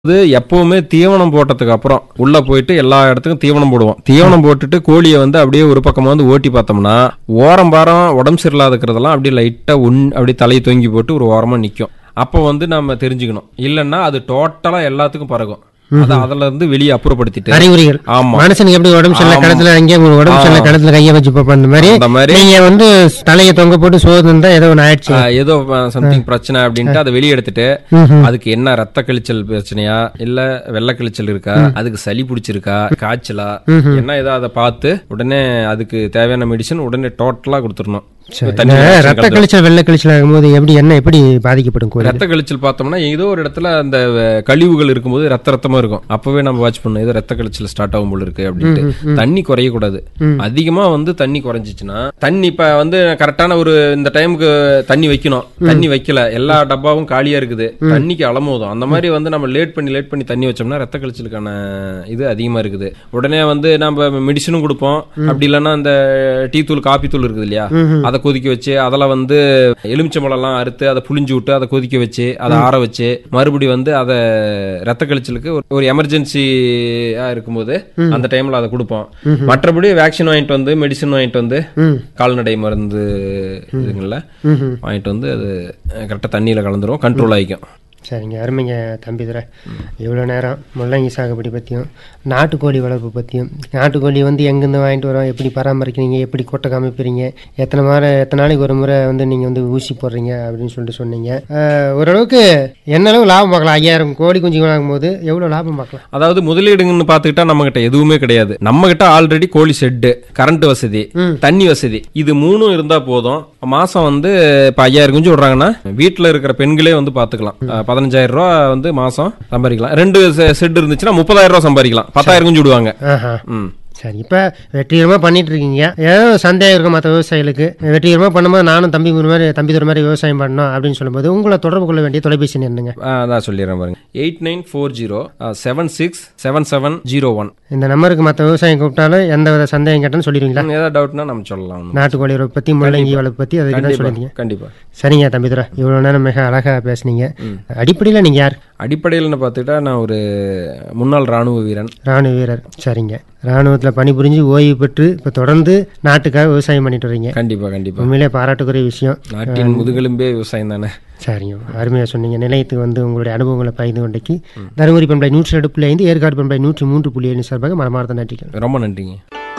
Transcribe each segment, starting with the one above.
இது எப்பவுமே தீவனம் போட்டதுக்கு அப்புறம் உள்ள போயிட்டு எல்லா இடத்துக்கும் தீவனம் போடுவோம் தீவனம் போட்டுட்டு கோழியை வந்து அப்படியே ஒரு பக்கமா வந்து ஓட்டி பார்த்தோம்னா ஓரம் பாரம் உடம்பு சரியில்லாதக்கிறதெல்லாம் அப்படியே லைட்டா உன் அப்படியே தலையை தொங்கி போட்டு ஒரு ஓரமா நிக்கும் அப்போ வந்து நம்ம தெரிஞ்சுக்கணும் இல்லைன்னா அது டோட்டலா எல்லாத்துக்கும் பறக்கும் அதை அதுல இருந்து வெளியே அப்புறப்படுத்திட்டு அறிகுறிகள் ஆமா மனுஷனுக்கு எப்படி உடம்பு சரியில்லை ஆமா. கடத்துல அங்கேயே ஒரு உடம்பு சரியில்லை கடத்துல கையை வச்சு பார்ப்போம் அந்த மாதிரி அந்த மாதிரி நீங்க வந்து தலையை தொங்க போட்டு சோதனை தான் ஏதோ ஒன்று ஆயிடுச்சு ஆ, ஏதோ சம்திங் பிரச்சனை அப்படின்ட்டு அதை வெளியே எடுத்துட்டு ம்ஹும். அதுக்கு என்ன ரத்த கழிச்சல் பிரச்சனையா இல்ல வெள்ளை கழிச்சல் இருக்கா அதுக்கு சளி பிடிச்சிருக்கா காய்ச்சலா என்ன ஏதோ அதை பார்த்து உடனே அதுக்கு தேவையான மெடிசன் உடனே டோட்டலா கொடுத்துடணும் சரி. தண்ணி இந்த கலந்து ரத்த கழிச்சல் வெள்ளை கழிச்சல் ஆகும்போது எப்படி என்ன எப்படி பாதிக்கப்படும் கோழி ரத்த கழிச்சல் பார்த்தோம்னா ஏதோ ஒரு இடத்துல அந்த அஹ், கழிவுகள் இருக்கும்போது ரத்த ரத்தமா இருக்கும் அப்பவே நம்ம வாட்ச் பண்ணணும் ஏதோ ரத்த கழிச்சல் ஸ்டார்ட் ஆகும் போல இருக்கு அப்படின்ட்டு தண்ணி குறையக்கூடாது அதிகமா வந்து தண்ணி குறைஞ்சிச்சுன்னா தண்ணி இப்ப வந்து கரெக்டான ஒரு இந்த டைமுக்கு தண்ணி வைக்கணும் தண்ணி வைக்கல எல்லா டப்பாவும் காலியா இருக்குது தண்ணிக்கு அளமோதும் அந்த மாதிரி வந்து நம்ம லேட் பண்ணி லேட் பண்ணி தண்ணி வச்சோம்னா ரத்த கழிச்சலுக்கான இது அதிகமா இருக்குது உடனே வந்து நம்ம மெடிசனும் கொடுப்போம் அப்படி இல்லைன்னா இந்த டீ தூள் காபி தூள் இருக்குது இல்லையா அதை கொதிக்க வச்சு அதில் வந்து எலுமிச்சம்பழம்லாம் அறுத்து அதை புளிஞ்சு விட்டு அதை கொதிக்க வச்சு அதை ஆற வச்சு மறுபடி வந்து அதை ரத்த கழிச்சலுக்கு ஒரு- ஒரு எமர்ஜென்சியா இருக்கும்போது அந்த டைம்ல அதை கொடுப்போம் மற்றபடி வேக்சின் வாங்கிட்டு வந்து மெடிசன் வாங்கிட்டு வந்து ம் கால்நடை மருந்து இதுங்கள்ல ம்ஹும். வாங்கிட்டு வந்து அது கரெக்டாக தண்ணியில் கலந்துரும் கண்ட்ரோல் ஆகிக்கும் சரிங்க அருமைங்க தம்பி துரை இவ்வளோ நேரம் முள்ளங்கி சாகுபடி பற்றியும் நாட்டுக்கோழி வளர்ப்பு பற்றியும் நாட்டுக்கோழி வந்து எங்கேருந்து வாங்கிட்டு வரோம் எப்படி பராமரிக்கிறீங்க எப்படி கொட்டை காமிப்பீங்க எத்தனை முறை எத்தனை நாளைக்கு ஒரு முறை வந்து நீங்கள் வந்து ஊசி போடுறீங்க அப்படின்னு சொல்லிட்டு சொன்னீங்க அஹ், ஓரளவுக்கு என்ன அளவு லாபம் பார்க்கலாம் ஐயாயிரம் கோழி குஞ்சு வாங்கும் போது எவ்வளோ லாபம் பார்க்கலாம் அதாவது முதலீடுங்கன்னு பார்த்துக்கிட்டா நம்ம கிட்ட எதுவுமே கிடையாது நம்ம கிட்ட ஆல்ரெடி கோழி ஷெட்டு கரண்ட் வசதி தண்ணி வசதி இது மூணும் இருந்தா போதும் மாசம் வந்து இப்ப ஐயாயிரம் குஞ்சு விடுறாங்கன்னா வீட்டுல இருக்கிற பெண்களே வந்து பாத்துக்கலாம் அஹ், பதினஞ்சாயிரம் ரூபா வந்து மாசம் சம்பாதிக்கலாம் ரெண்டு செட் இருந்துச்சுன்னா முப்பதாயிரம் ரூபா சம்பாதிக்கலாம் பத்தாயிரம் குஞ்சு விடுவாங்க ஆஹா ம் சரி இப்போ வெற்றிகரமாக பண்ணிட்டு இருக்கீங்க ஏதோ சந்தேகம் இருக்கும் மற்ற விவசாயிகளுக்கு வெற்றிகரமாக பண்ணும்போது நானும் தம்பி ஒரு மாதிரி தம்பி ஒரு மாதிரி விவசாயம் பண்ணணும் அப்படின்னு சொல்லும்போது உங்களை தொடர்பு கொள்ள வேண்டிய தொலைபேசி எண் என்னங்க ஆ, அதான் சொல்லிடுறேன் பாருங்க eight nine four zero seven six seven seven zero one இந்த நம்பருக்கு மற்ற விவசாயம் கூப்பிட்டாலும் எந்த வித சந்தேகம் கேட்டாலும் சொல்லிடுவீங்களா ஏதாவது டவுட்னா நம்ம சொல்லலாம் ஒண்ணும். நாட்டுக்கோழி வளர்ப்பு பற்றி முள்ளங்கி வளர்ப்பு பற்றி அதை தான் சொல்லிருந்தீங்க கண்டிப்பா சரிங்க தம்பிதுரா இவ்வளோ நேரம் மிக அழகாக பேசுனீங்க அடிப்படையில் நீங்கள் யார் அடிப்படையில் பார்த்துக்கிட்டா நான் ஒரு முன்னாள் ராணுவ வீரன் ராணுவ வீரர் சரிங்க ராணுவத்தில் பணிபுரிஞ்சு ஓய்வு பெற்று இப்போ தொடர்ந்து நாட்டுக்காக விவசாயம் பண்ணிட்டு வரீங்க கண்டிப்பா கண்டிப்பா உண்மையிலே பாராட்டுக்குரிய விஷயம் நாட்டின் முதுகெலும்பே விவசாயம் தானே சரிங்க அருமையாக சொன்னீங்க நிலையத்துக்கு வந்து உங்களுடைய அனுபவங்களை பகிர்ந்து கொண்டைக்கு தருமபுரி பண்பை நூற்றி ரெண்டு புள்ளி ஐந்து ஏற்காடு பண்பை நூற்றி மூன்று புள்ளி ஏழு சார்பாக மனமார்ந்த நன்றிகள் ரொம்ப நன்றிங்க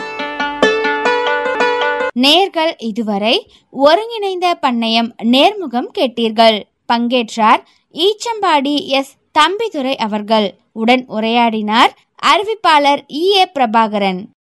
நேர்கள் இதுவரை ஒருங்கிணைந்த பண்ணையம் நேர்முகம் கேட்டீர்கள் பங்கேற்றார் ஈச்சம்பாடி எஸ் தம்பிதுரை அவர்கள் உடன் உரையாடினார் அறிவிப்பாளர் இ ஏ பிரபாகரன்